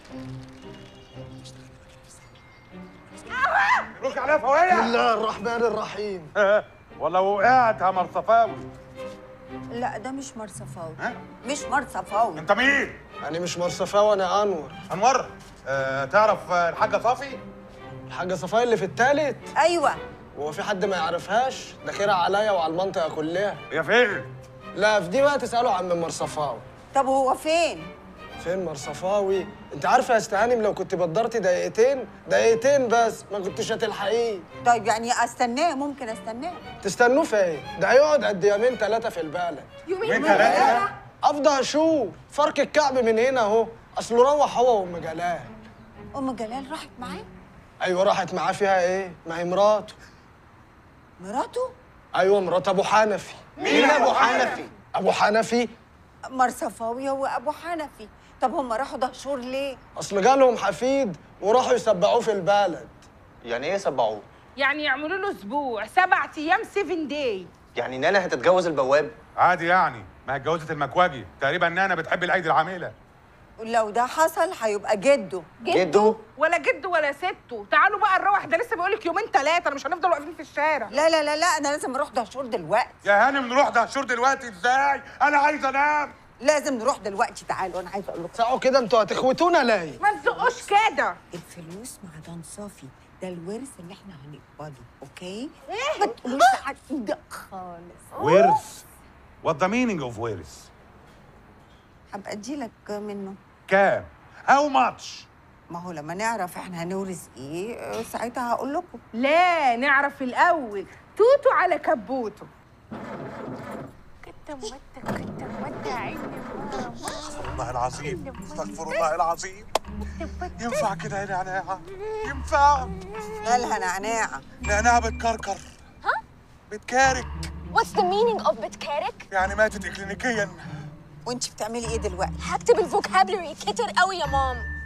روح عليها فوقيه بسم الله الرحمن الرحيم ولا وقعت يا مرصفاوي لا ده مش مرصفاوي ها؟ مش مرصفاوي انت مين؟ انا مش مرصفاوي انا انور انور آه تعرف آه، الحاجه صافي؟ الحاجه صفايا اللي في التالت ايوه هو في حد ما يعرفهاش ده خير عليا وعلى المنطقه كلها هي فين؟ لا في دي بقى تسالوا عن من مرصفاوي طب هو فين فين مرصفاوي انت عارفه يا استهانم لو كنت بدرتي دقيقتين دقيقتين بس ما كنتش هتلحقيه طيب يعني استناه ممكن استناه تستنوه فين ده هيقعد قد يومين ثلاثه في البلد يومين ثلاثه افضل اشوف فرق الكعب من هنا اهو اصله روح هو وام جلال ام جلال راحت معاه ايوه راحت معاه فيها ايه ما هي مراته مراته ايوه مرات ابو حنفي مين ابو حنفي؟ ابو حنفي مرصفاوي هو ابو حنفي طب هم راحوا دهشور ليه اصل جالهم حفيد وراحوا يسبعوه في البلد يعني ايه سبعوه؟ يعني يعملوا له اسبوع سبع ايام 7 داي يعني نانا هتتجوز البواب؟ عادي يعني ما هي اتجوزت المكواجي تقريبا نانا بتحب الايدي العامله لو ده حصل هيبقى جده جده؟ ولا جد ولا سته تعالوا بقى نروح ده لسه بيقول لك يومين ثلاثه انا مش هنفضل واقفين في الشارع لا لا لا لا انا لازم اروح دهشور دلوقتي يا هانم نروح دهشور دلوقتي ازاي؟ انا عايز انام لازم نروح دلوقتي تعالوا انا عايزه اقول لكم ساعوا كده انتوا هتخوتونا ليه ما تزقوش كده الفلوس مع دان صافي ده الورث اللي احنا هنقبضه اوكي ما تقولوش حد خالص ورث What the meaning of ورث؟ هبقى اديلك منه كام؟ How much؟ ما هو لما نعرف احنا هنورث ايه آه، ساعتها هقول لكم لا نعرف الاول توتو على كبوته كنت مودة كنت مودة عيني الله العظيم استغفر الله العظيم ينفع كده يا نعناع ينفع مالها نعناعه نعناع بتكركر ها؟ بتكارك What's the meaning of بتكارك؟ يعني ماتت اكلينيكيا وانت بتعملي ايه دلوقتي هكتب الفوكابلري كتر قوي يا مام